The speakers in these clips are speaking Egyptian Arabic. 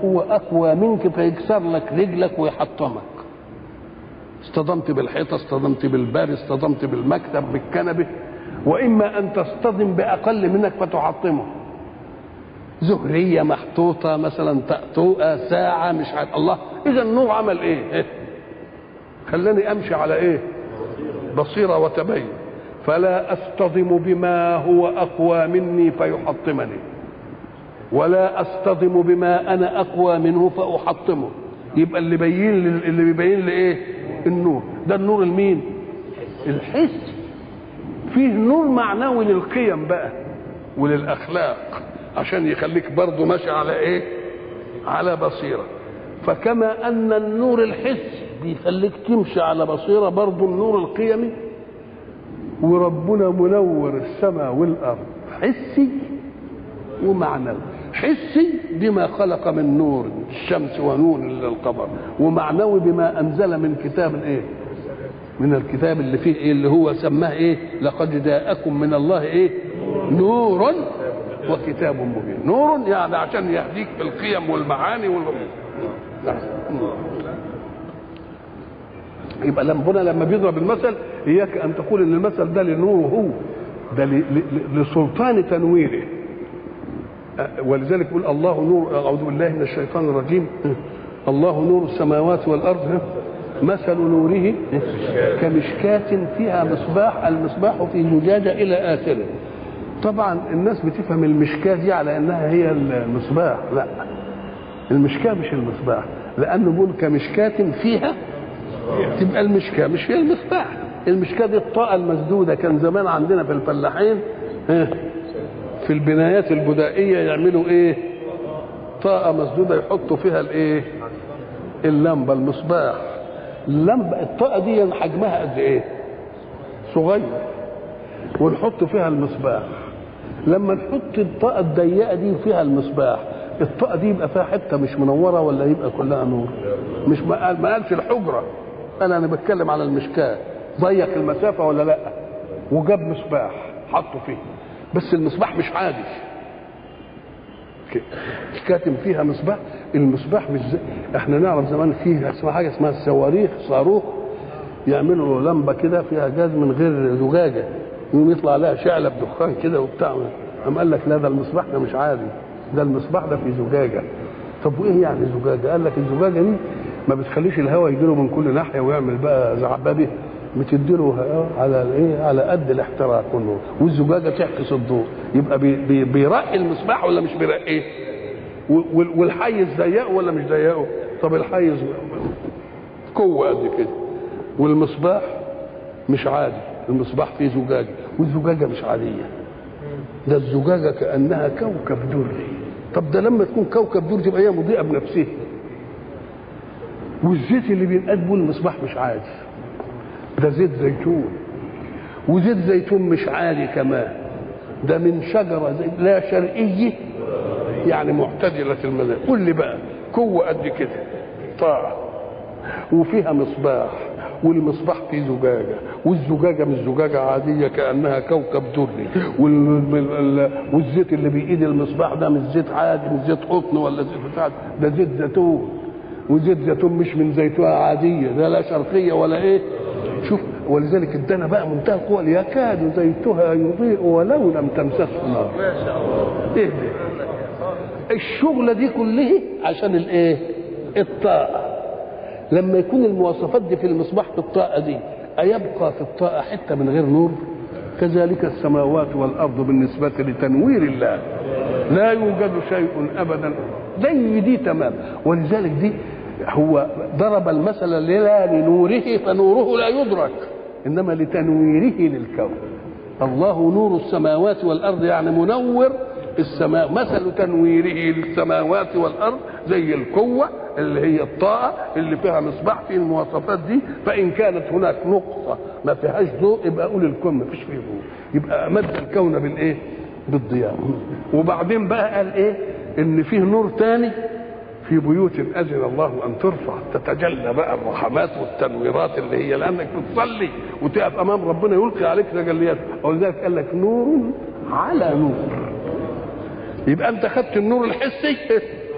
هو اقوى منك فيكسر لك رجلك ويحطمك اصطدمت بالحيطه اصطدمت بالباب اصطدمت بالمكتب بالكنبه واما ان تصطدم باقل منك فتحطمه زهريه محطوطه مثلا طقطوقه ساعه مش عارف الله اذا النور عمل ايه, إيه؟ خلاني امشي على ايه بصيره وتبين فلا اصطدم بما هو اقوى مني فيحطمني ولا اصطدم بما انا اقوى منه فاحطمه يبقى اللي بين اللي بيبين لي ايه النور ده النور المين الحس فيه نور معنوي للقيم بقى وللاخلاق عشان يخليك برضه ماشي على ايه على بصيره فكما ان النور الحسي بيخليك تمشي على بصيره برضه النور القيمي وربنا منور السماء والارض حسي ومعنوي حسي بما خلق من نور الشمس ونور للقمر ومعنوي بما انزل من كتاب ايه من الكتاب اللي فيه ايه اللي هو سماه ايه لقد جاءكم من الله ايه نور وكتاب مبين نور يعني عشان يهديك في القيم والمعاني وال يبقى ربنا لما بيضرب المثل اياك ان تقول ان المثل ده لنوره هو ده لسلطان تنويره ولذلك يقول الله نور اعوذ بالله من الشيطان الرجيم الله نور السماوات والارض مثل نوره كمشكاة فيها مصباح المصباح في زجاجة إلى آخره طبعا الناس بتفهم المشكاة دي على أنها هي المصباح لا المشكاة مش المصباح لأنه بيقول كمشكاة فيها تبقى المشكاة مش هي المصباح المشكاة دي الطاقة المسدودة كان زمان عندنا في الفلاحين في البنايات البدائية يعملوا ايه طاقة مسدودة يحطوا فيها الايه اللمبة المصباح اللمبة الطاقة دي حجمها قد ايه صغير ونحط فيها المصباح لما نحط الطاقة الضيقة دي فيها المصباح الطاقة دي يبقى فيها حتة مش منورة ولا يبقى كلها نور مش ما قال ما قالش الحجرة انا انا بتكلم على المشكاة ضيق المسافة ولا لا وجاب مصباح حطه فيه بس المصباح مش عادي كاتم فيها مصباح المصباح مش زي احنا نعرف زمان فيه اسمها حاجه اسمها الصواريخ صاروخ يعملوا لمبه كده فيها جاز من غير زجاجه يقوم يطلع لها شعله بدخان كده وبتاع قام قال لك لا ده المصباح ده مش عادي ده المصباح ده في زجاجه طب وايه يعني زجاجه؟ قال لك الزجاجه دي ما بتخليش الهواء يجي له من كل ناحيه ويعمل بقى زعبابه بتديله على الايه على قد الاحتراق والنور والزجاجه تعكس الضوء يبقى بي بي بيرقي المصباح ولا مش بيرقيه والحيز ضيقه ولا مش ضيقه طب الحيز قوه قد كده والمصباح مش عادي المصباح فيه زجاجه والزجاجه مش عاديه ده الزجاجه كانها كوكب دري طب ده لما تكون كوكب دري تبقى هي مضيئه بنفسها والزيت اللي بينقاد بيه المصباح مش عادي ده زيت زيتون وزيت زيتون مش عالي كمان ده من شجره زي لا شرقيه يعني معتدله المذاق قول لي بقى قوه قد كده طاعه وفيها مصباح والمصباح فيه زجاجه والزجاجه مش زجاجه عاديه كانها كوكب دري والزيت اللي بايد المصباح ده مش زيت عادي مش زيت قطن ولا زيت بتاع ده زيت زيتون وزيت زيتون مش من زيتونه عاديه ده لا شرقيه ولا ايه شوف ولذلك ادانا بقى منتهى القوه يكاد زيتها يضيء ولو لم تمسسه نار ما شاء الله ايه ده الشغله دي كلها عشان الايه الطاقه لما يكون المواصفات دي في المصباح في الطاقه دي ايبقى في الطاقه حته من غير نور كذلك السماوات والارض بالنسبه لتنوير الله لا يوجد شيء ابدا زي دي تمام ولذلك دي هو ضرب المثل لا لنوره فنوره لا يدرك انما لتنويره للكون الله نور السماوات والارض يعني منور السماء مثل تنويره للسماوات والارض زي القوه اللي هي الطاقه اللي فيها مصباح في المواصفات دي فان كانت هناك نقطه ما فيهاش ضوء يبقى اقول الكون ما فيش فيه ضوء يبقى مد الكون بالايه بالضياء وبعدين بقى قال ايه ان فيه نور تاني في بيوت اذن الله ان ترفع تتجلى بقى الرحمات والتنويرات اللي هي لانك بتصلي وتقف امام ربنا يلقي عليك تجليات ولذلك قال لك نور على نور يبقى انت خدت النور الحسي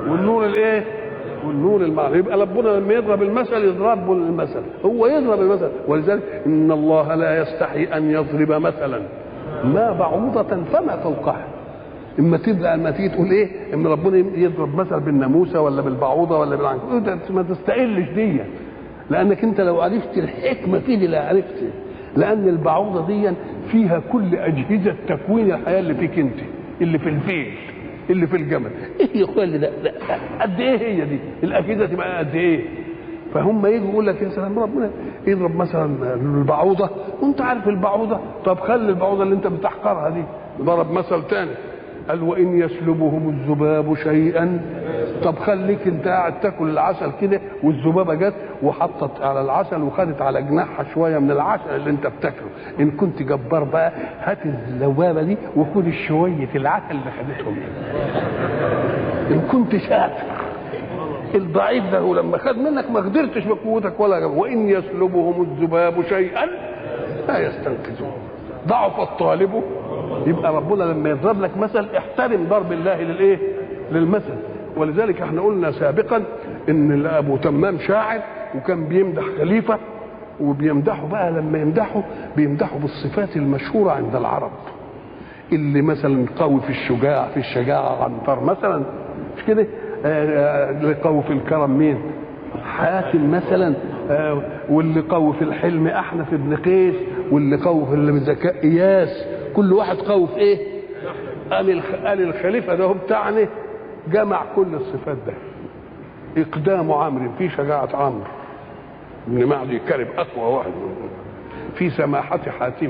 والنور الايه والنور المعنى يبقى ربنا لما يضرب المثل يضرب المثل هو يضرب المثل ولذلك ان الله لا يستحي ان يضرب مثلا ما بعوضة فما فوقها اما تبدا اما تيجي تقول ايه ان ربنا يضرب مثل بالناموسه ولا بالبعوضه ولا بالعنكبوت ما تستقلش دي لانك انت لو عرفت الحكمه فيه دي لا عرفت لان البعوضه دي فيها كل اجهزه تكوين الحياه اللي فيك انت اللي في الفيل اللي في الجمل ايه يا اخويا اللي ده ده قد ايه هي دي الاجهزه تبقى قد ايه فهم يجوا يقول لك يا سلام ربنا يضرب مثلا البعوضه وانت عارف البعوضه طب خلي البعوضه اللي انت بتحقرها دي ضرب مثل تاني قال وان يسلبهم الذباب شيئا طب خليك انت قاعد تاكل العسل كده والذبابه جت وحطت على العسل وخدت على جناحها شويه من العسل اللي انت بتاكله ان كنت جبار بقى هات الذبابه دي وكل شويه العسل اللي خدتهم ان كنت شاطر الضعيف ده لما خد منك ما قدرتش بقوتك ولا جب. وان يسلبهم الذباب شيئا لا يستنقذوه ضعف الطالب يبقى ربنا لما يضرب لك مثل احترم ضرب الله للايه للمثل ولذلك احنا قلنا سابقا ان ابو تمام شاعر وكان بيمدح خليفه وبيمدحه بقى لما يمدحه بيمدحه بالصفات المشهوره عند العرب اللي مثلا قوي في الشجاع في الشجاعه عنتر مثلا مش كده اللي قوي في الكرم مين حاتم مثلا آه واللي قوي في الحلم احنف بن قيس واللي قوي في الذكاء اياس كل واحد قوي في ايه قال قال الخليفه ده هو بتاعنا جمع كل الصفات ده اقدام عمرو في شجاعه عمرو ابن معدي كرب اقوى واحد في سماحه حاتم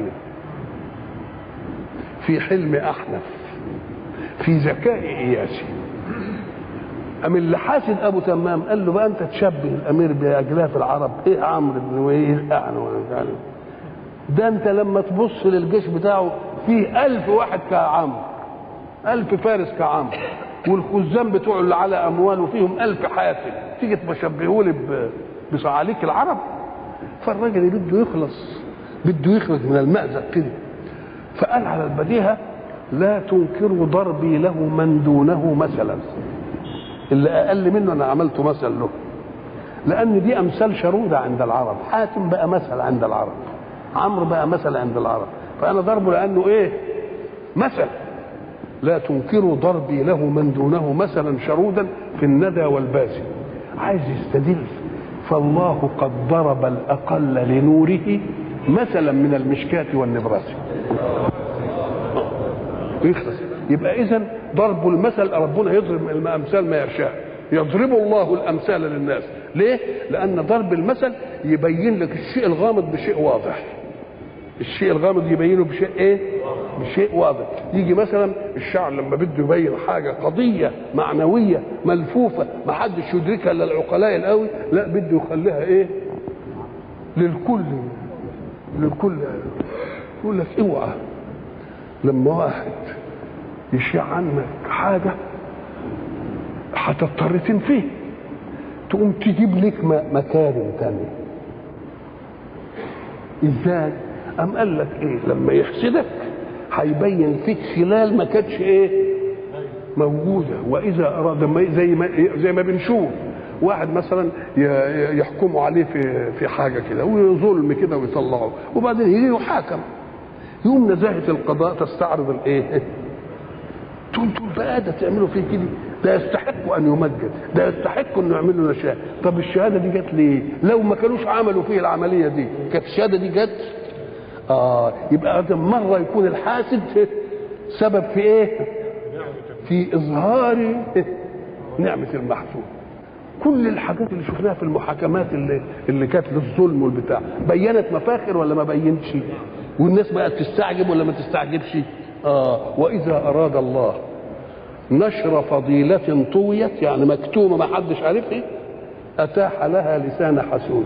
في حلم احنف في ذكاء اياسي أم اللي حاسد أبو تمام قال له بقى أنت تشبه الأمير بأجلاف العرب إيه عمرو بن وإيه الأعنى يعني ده أنت لما تبص للجيش بتاعه فيه ألف واحد كعمرو ألف فارس كعمرو والخزان بتوعه اللي على أموال وفيهم ألف حافل تيجي تشبهه لي بصعاليك العرب فالراجل اللي بده يخلص بده يخرج من المأزق كده فقال على البديهة لا تنكروا ضربي له من دونه مثلا اللي اقل منه انا عملته مثل له لان دي امثال شروده عند العرب حاتم بقى مثل عند العرب عمرو بقى مثل عند العرب فانا ضربه لانه ايه مثل لا تنكروا ضربي له من دونه مثلا شرودا في الندى والباسي عايز يستدل فالله قد ضرب الاقل لنوره مثلا من المشكاة والنبراس يخلص يبقى اذا ضرب المثل ربنا يضرب الامثال ما يشاء يضرب الله الامثال للناس ليه لان ضرب المثل يبين لك الشيء الغامض بشيء واضح الشيء الغامض يبينه بشيء ايه بشيء واضح يجي مثلا الشعر لما بده يبين حاجه قضيه معنويه ملفوفه ما حدش يدركها الا العقلاء القوي لا بده يخليها ايه للكل للكل يقول لك اوعى لما واحد يشيع عنك حاجة هتضطر تنفيه تقوم تجيب لك مكارم تانية ازاي؟ أم قال لك ايه لما يحسدك هيبين فيك خلال ما كانتش ايه موجودة وإذا أراد زي ما زي ما بنشوف واحد مثلا يحكموا عليه في في حاجة كده وظلم كده ويطلعه وبعدين يجي يحاكم يوم نزاهة القضاء تستعرض الايه؟ تقول تقول بقى ده تعملوا فيه كده ده يستحق ان يمجد ده يستحق انه يعمل له نشاء طب الشهاده دي جت ليه لو ما كانوش عملوا فيه العمليه دي كانت الشهاده دي جت اه يبقى مره يكون الحاسد سبب في ايه في اظهار نعمه المحسود كل الحاجات اللي شفناها في المحاكمات اللي اللي كانت للظلم والبتاع بينت مفاخر ولا ما بينتش والناس بقت تستعجب ولا ما تستعجبش آه وإذا أراد الله نشر فضيلة طويت يعني مكتومة ما حدش عارفها أتاح لها لسان حسود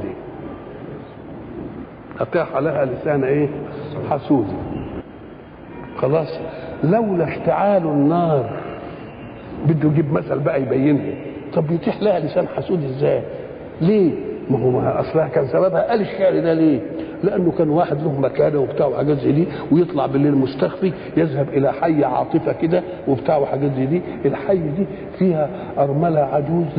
أتاح لها لسان إيه حسود خلاص لولا اشتعال النار بده يجيب مثل بقى يبينها طب يتيح لها لسان حسود ازاي ليه ما هو ما اصلها كان سببها قال الشعر ده ليه لانه كان واحد له مكانه وبتاع وحاجات زي دي ويطلع بالليل مستخفي يذهب الى حي عاطفه كده وبتاع وحاجات زي دي الحي دي فيها ارمله عجوز